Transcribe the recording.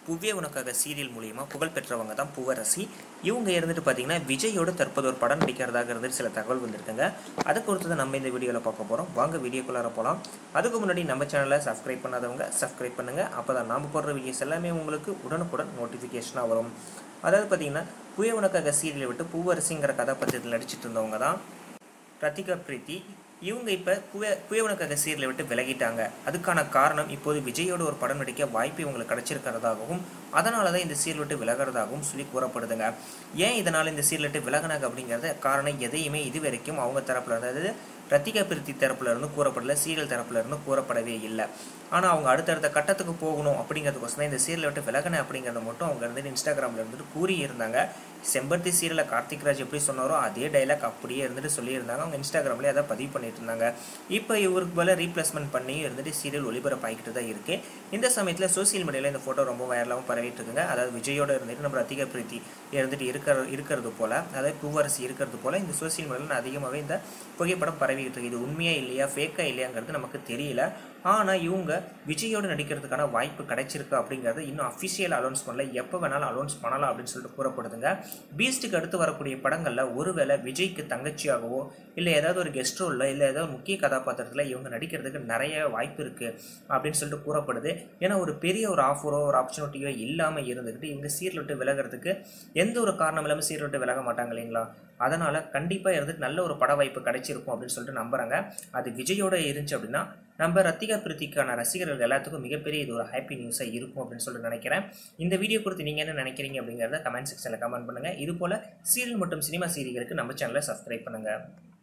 புவ்வே உனக்காக சீரியல் மூலியமா புகழ் பெற்றவங்க தான் புவரசி இவங்க இருந்துட்டு பார்த்தீங்கன்னா விஜயோட தற்போது ஒரு படம் நடிக்கிறதாக இருந்துட்டு சில தகவல் வந்திருக்குங்க அதை பொறுத்து தான் நம்ம இந்த வீடியோவில் பார்க்க போகிறோம் வாங்க வீடியோக்குள்ளார போகலாம் அதுக்கு முன்னாடி நம்ம சேனலை சப்ஸ்கிரைப் பண்ணாதவங்க சப்ஸ்கிரைப் பண்ணுங்கள் அப்போ தான் நாம் போடுற வீடியோஸ் எல்லாமே உங்களுக்கு உடனுக்குடன் நோட்டிஃபிகேஷனாக வரும் அதாவது பார்த்தீங்கன்னா புவே உனக்காக சீரியலை விட்டு பூவரசிங்கிற கதாபாத்திரத்தில் நடிச்சிட்டு இருந்தவங்க தான் ரத்திகா பிரீத்தி இவங்க இப்போ புவே புயவனுக்காக சீரியலை விட்டு விலகிட்டாங்க அதுக்கான காரணம் இப்போது விஜயோட ஒரு படம் நடிக்க வாய்ப்பு இவங்களுக்கு கிடைச்சிருக்கிறதாகவும் அதனால தான் இந்த சீரியல் விட்டு விலகிறதாகவும் சொல்லி கூறப்படுதுங்க ஏன் இதனால் இந்த சீரியல் விட்டு விலகினாங்க அப்படிங்கிறத காரணம் எதையுமே இது வரைக்கும் அவங்க தரப்புல அதாவது ரத்திகா பிரீத்தி தரப்புல இருந்து கூறப்படல சீரியல் தரப்புல இருந்து கூறப்படவே இல்லை ஆனால் அவங்க அடுத்தடுத்த கட்டத்துக்கு போகணும் அப்படிங்கிறதுக்கோசம் தான் இந்த சீரியலை விட்டு விலகின அப்படிங்கிறத மட்டும் அவங்க இருந்துட்டு இன்ஸ்டாகிராமில் இருந்துட்டு கூறியிருந்தாங்க செம்பருத்தி சீரியலை கார்த்திக் ராஜ் எப்படி சொன்னாரோ அதே டைலாக் அப்படியே இருந்துட்டு சொல்லியிருந்தாங்க அவங்க இன்ஸ்டாகிராம்லேயே அதை பதிவு பண்ணிட்டு இருந்தாங்க இப்போ இவருக்கு போல ரீப்ளேஸ்மெண்ட் பண்ணி இருந்துட்டு சீரியல் ஒளிபரப்பாகிட்டு தான் இருக்கு இந்த சமயத்தில் சோசியல் மீடியாவில் இந்த ஃபோட்டோ ரொம்ப வைரலாகவும் பரவிட்டு இருக்குங்க அதாவது விஜயோட இருந்துட்டு நம்ம ரத்திகா பிரீத்தி இருந்துட்டு இருக்கிற இருக்கிறது போல அதாவது பூவரசி இருக்கிறது போல இந்த சோசியல் மீடியாவில் அதிகமாகவே இந்த புகைப்படம் பரவிக்கிட்டு இருக்கு இது உண்மையா இல்லையா ஃபேக்கா இல்லையாங்கிறது நமக்கு தெரியல ஆனால் இவங்க விஜயோடு நடிக்கிறதுக்கான வாய்ப்பு கிடைச்சிருக்கு அப்படிங்கிறது இன்னும் அஃபிஷியல் அலௌன்ஸ் பண்ணல எப்போ வேணாலும் அலௌன்ஸ் பண்ணலாம் அப்படின்னு சொல்லிட்டு கூறப்படுதுங்க பீஸ்ட்டுக்கு அடுத்து வரக்கூடிய படங்களில் ஒருவேளை விஜய்க்கு தங்கச்சியாகவோ இல்லை ஏதாவது ஒரு கெஸ்ட் ரோலில் இல்லை ஏதாவது முக்கிய கதாபாத்திரத்தில் இவங்க நடிக்கிறதுக்கு நிறைய வாய்ப்பு இருக்குது அப்படின்னு சொல்லிட்டு கூறப்படுது ஏன்னா ஒரு பெரிய ஒரு ஆஃபரோ ஒரு ஆப்பர்ச்சுனிட்டியோ இல்லாமல் இருந்துக்கிட்டு இவங்க சீரியல் விட்டு விலகிறதுக்கு எந்த ஒரு காரணம் இல்லாமல் சீரியல் விட்டு விலக மாட்டாங்க இல்லைங்களா அதனால் கண்டிப்பாக இருந்துட்டு நல்ல ஒரு பட வாய்ப்பு கிடைச்சிருக்கும் அப்படின்னு சொல்லிட்டு நம்புகிறாங்க அது விஜயோட இருந்துச்சு அப்படின்னா நம்ம ரத்திகா பிரித்திக்கான ரசிகர்கள் எல்லாத்துக்கும் மிகப்பெரிய இது ஒரு ஹாப்பி நியூஸாக இருக்கும் அப்படின்னு சொல்லிட்டு நினைக்கிறேன் இந்த வீடியோ குறித்து நீங்கள் என்ன நினைக்கிறீங்க அப்படிங்கிறத கமெண்ட் செக்ஷனில் கமெண்ட் பண்ணுங்கள் இது போல் சீரியல் மற்றும் சினிமா சீரியல்களுக்கு நம்ம சேனலை சப்ஸ்கிரைப் பண்ணுங்கள்